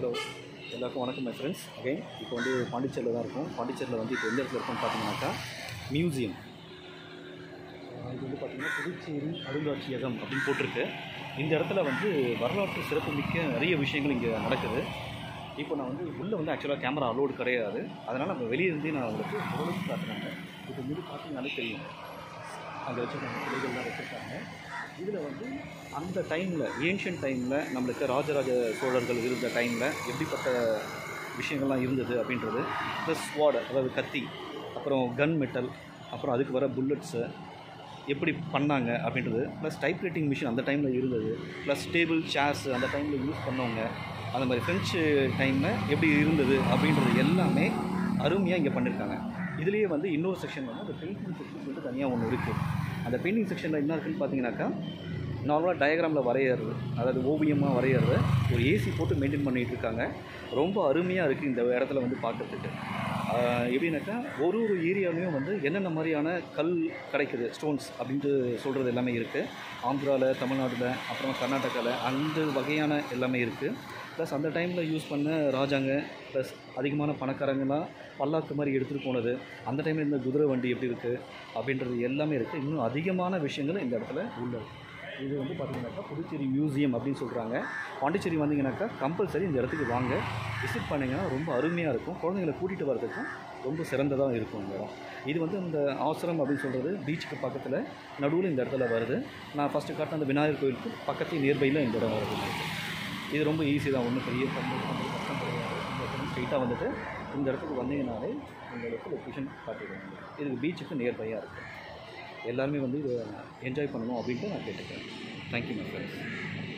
hello எல்லாருக்கும் வணக்கம் my friends again இப்போ வந்து பாண்டிச்சேரியில் தான் இருக்கும் பாண்டிச்சேரியில் வந்து இப்போ எந்த இடத்துல இருக்கோம்னு பார்த்தீங்கன்னாக்கா மியூசியம் இது வந்து பார்த்திங்கன்னா புதுச்சேரி அருங்காட்சியகம் அப்படின்னு போட்டிருக்கு இந்த இடத்துல வந்து வரலாற்று சிறப்புமிக்க நிறைய விஷயங்கள் இங்கே நடக்குது இப்போ நான் வந்து உள்ளே வந்து ஆக்சுவலாக கேமரா அலோடு கிடையாது அதனால் நம்ம வெளியே இருந்தே நான் உங்களுக்கு ஓரளவுக்கு காட்டுறாங்க இப்போ இது பார்த்தீங்கன்னாலே தெரியும் அங்கே வச்சுருக்காங்க சிலைகள்லாம் வச்சுருக்காங்க இதில் வந்து அந்த டைமில் ஏன்ஷியன் டைமில் நம்மளுக்கு ராஜராஜ சோழர்கள் இருந்த டைமில் எப்படிப்பட்ட விஷயங்கள்லாம் இருந்தது அப்படின்றது ப்ளஸ் ஸ்வாட் அதாவது கத்தி அப்புறம் கன் மெட்டல் அப்புறம் அதுக்கு வர புல்லட்ஸு எப்படி பண்ணாங்க அப்படின்றது ப்ளஸ் டைப் ரைட்டிங் மிஷின் அந்த டைமில் இருந்தது ப்ளஸ் டேபிள் சேர்ஸ் அந்த டைமில் யூஸ் பண்ணவங்க அந்த மாதிரி ஃப்ரெஞ்சு டைமில் எப்படி இருந்தது அப்படின்றது எல்லாமே அருமையாக இங்கே பண்ணியிருக்காங்க இதுலேயே வந்து இன்னொரு செக்ஷன் வந்து அந்த பெயிண்டிங் செக்ஷன் சொல்லிட்டு தனியாக ஒன்று இருக்குது அந்த பெயிண்டிங் செக்ஷனில் என்ன இருக்குன்னு பார்த்தீங்கன்னாக்கா நார்மலாக டயக்ராமில் வரையறது அதாவது ஓவியமாக வரையறது ஒரு ஏசி போட்டு மெயின்டைன் பண்ணிகிட்டு இருக்காங்க ரொம்ப அருமையாக இருக்குது இந்த இடத்துல வந்து பார்க்குறதுக்கு ஆஹ் எப்படின்னாக்கா ஒரு ஒரு ஏரியாலையும் வந்து என்னென்ன மாதிரியான கல் கிடைக்குது ஸ்டோன்ஸ் அப்படின்ட்டு சொல்கிறது எல்லாமே இருக்குது ஆந்திராவில் தமிழ்நாட்டில் அப்புறம் கர்நாடகாவில் அந்த வகையான எல்லாமே இருக்குது ப்ளஸ் அந்த டைமில் யூஸ் பண்ண ராஜாங்க ப்ளஸ் அதிகமான பணக்காரங்களாம் பல்லாக்கு மாதிரி எடுத்துகிட்டு போனது அந்த டைமில் இந்த குதிரை வண்டி எப்படி இருக்குது அப்படின்றது எல்லாமே இருக்குது இன்னும் அதிகமான விஷயங்கள் இந்த இடத்துல உள்ளது இது வந்து பார்த்திங்கனாக்கா புதுச்சேரி மியூசியம் அப்படின்னு சொல்கிறாங்க பாண்டிச்சேரி வந்தீங்கன்னாக்கா கம்பல்சரி இந்த இடத்துக்கு வாங்க விசிட் பண்ணிங்கன்னா ரொம்ப அருமையாக இருக்கும் குழந்தைங்களை கூட்டிகிட்டு வரதுக்கும் ரொம்ப சிறந்ததாக இருக்கும் இந்த இடம் இது வந்து இந்த ஆசிரம் அப்படின்னு சொல்கிறது பீச்சுக்கு பக்கத்தில் நடுவில் இந்த இடத்துல வருது நான் ஃபஸ்ட்டு காட்டின அந்த விநாயகர் கோயிலுக்கு பக்கத்து நியர்பையில் இந்த இடம் வருது இது ரொம்ப ஈஸி தான் ஒன்றும் பெரிய கம்மி கஷ்டம் கிடையாது இந்த ஸ்ட்ரெயிட்டாக வந்துட்டு இந்த இடத்துக்கு வந்தீங்கனாலே உங்களுக்கு லொக்கேஷன் காட்டிடுவாங்க இதுக்கு பீச்சுக்கு நியர்பையாக இருக்குது எல்லாருமே வந்து இதை என்ஜாய் பண்ணணும் அப்படின்ட்டு நான் கேட்டுக்கிறேன் தேங்க்யூ மை ஃப்ரெண்ட்ஸ்